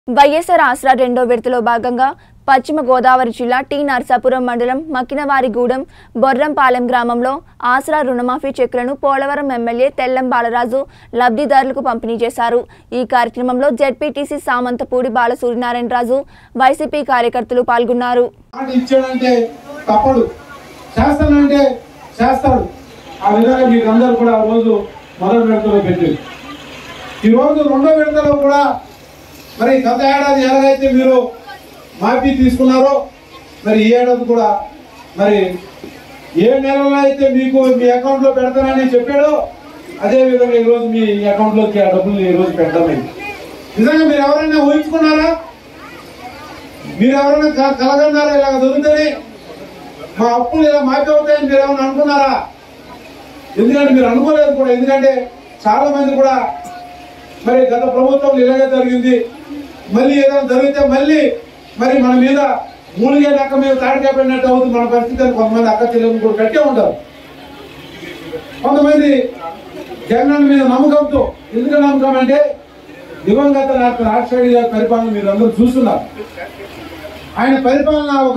వైఎస్ఆర్ ఆసరా రెండో విడతలో భాగంగా పశ్చిమ గోదావరి జిల్లా టి నర్సాపురం మండలం మకినవారిగూడెం బొర్రంపాలెం గ్రామంలో ఆసరా రుణమాఫీ చెక్కులను పోలవరం ఎమ్మెల్యే తెల్లం బాలరాజు లబ్ధిదారులకు పంపిణీ చేశారు ఈ కార్యక్రమంలో జెడ్పీటీసీ సామంతపూడి బాలసూర్యనారాయణరాజు వైసీపీ కార్యకర్తలు పాల్గొన్నారు మాట ఇచ్చాడంటే తప్పడు చేస్తానంటే చేస్తాడు ఆ విధంగా మీకు అందరూ కూడా ఆ రోజు మొదటి విడతలో పెట్టింది ఈ రోజు రెండో విడతలో కూడా మరి గత ఏడాది ఎలాగైతే మీరు మాఫీ తీసుకున్నారో మరి ఈ ఏడాది కూడా మరి ఏ నెలలో అయితే మీకు మీ అకౌంట్ లో పెడతానని చెప్పాడో అదే విధంగా ఈ రోజు మీ అకౌంట్ లోకి ఆ డబ్బులు ఈ రోజు పెట్టడమైంది నిజంగా మీరు ఎవరైనా ఊహించుకున్నారా మీరు ఎవరైనా క- కలగన్నారా ఇలా దొరుకుతుంది మా అప్పులు ఇలా మాఫీ అవుతాయని మీరు ఏమైనా అనుకున్నారా ఎందుకంటే మీరు అనుకోలేదు కూడా ఎందుకంటే చాలా మంది కూడా మరి గత ప్రభుత్వం ఇలాగే జరిగింది మళ్ళీ ఏదైనా జరిగితే మళ్ళీ మరి మన మీద మూలిగే లెక్క మీద తాడికాయ పడినట్టు అవుతుంది మన పరిస్థితి అని కొంతమంది అక్క చెల్లెలు కూడా కట్టే ఉంటారు కొంతమంది జగన్ మీద నమ్మకంతో ఎందుకు నమ్మకం అంటే దివంగత డాక్టర్ రాజశేఖర్ గారి పరిపాలన మీరు అందరూ చూస్తున్నారు ఆయన పరిపాలన ఒక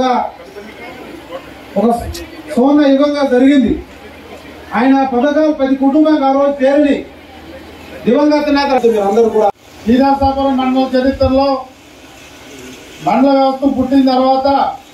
ఒక సువర్ణ యుగంగా జరిగింది ఆయన పథకాలు ప్రతి కుటుంబానికి ఆ రోజు చేరని దివంగత నేత మీరు అందరూ కూడా శ్రీరాసాపురం మండలం చరిత్రలో మండల వ్యవస్థ పుట్టిన తర్వాత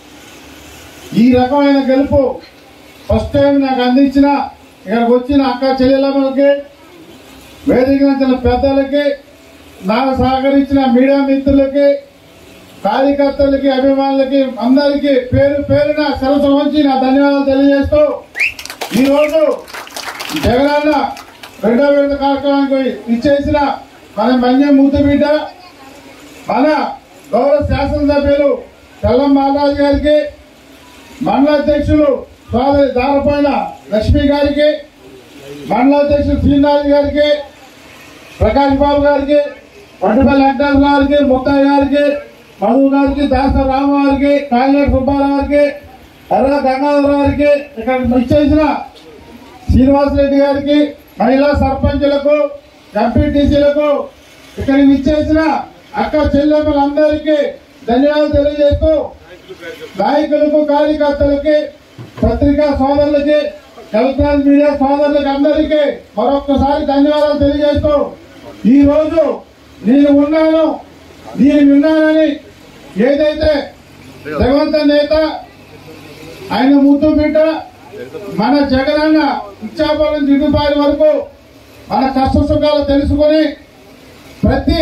ఈ రకమైన గెలుపు ఫస్ట్ టైం నాకు అందించిన ఇక్కడికి వచ్చిన అక్క చెల్లెలమ్మలకి వేదిక నుంచిన పెద్దలకి నాకు సహకరించిన మీడియా మిత్రులకి కార్యకర్తలకి అభిమానులకి అందరికీ పేరు పేరున సరస్సు వంచి నా ధన్యవాదాలు తెలియజేస్తూ ఈరోజు జగనన్న రెండో విడత కార్యక్రమానికి ఇచ్చేసిన మన మన్యం ముద్దు బిడ్డ మన గౌరవ శాసనసభ్యులు తెల్లం బాలరాజు గారికి మండల అధ్యక్షులు సోదరి దారపోయిన లక్ష్మి గారికి మండల అధ్యక్షులు శ్రీనాథ్ గారికి ప్రకాష్ బాబు గారికి వడ్డపల్లి వెంకటేశ్వర గారికి ముత్తయ్య గారికి మధు గారికి దాస రామ గారికి కాలినేటి సుబ్బారావు గారికి ఎర్ర గంగాధర గారికి ఇక్కడ ఇచ్చేసిన శ్రీనివాసరెడ్డి గారికి మహిళా సర్పంచులకు ఎంపీటీసీలకు ఇక్కడికి ఇచ్చేసిన అక్క చెల్లెమ్మలందరికీ ధన్యవాదాలు తెలియజేస్తూ నాయకులకు కార్యకర్తలకి పత్రికా సోదరులకి ఎలక్ట్రానిక్ మీడియా సోదరులకి అందరికీ మరొక్కసారి ధన్యవాదాలు తెలియజేస్తూ ఈ రోజు నేను ఉన్నాను నేను విన్నానని ఏదైతే రేవంత్ నేత ఆయన ముద్దు బిడ్డ మన జగనన్న ఇచ్చాపురం దిగుబాయి వరకు మన కష్ట సుఖాలు తెలుసుకొని ప్రతి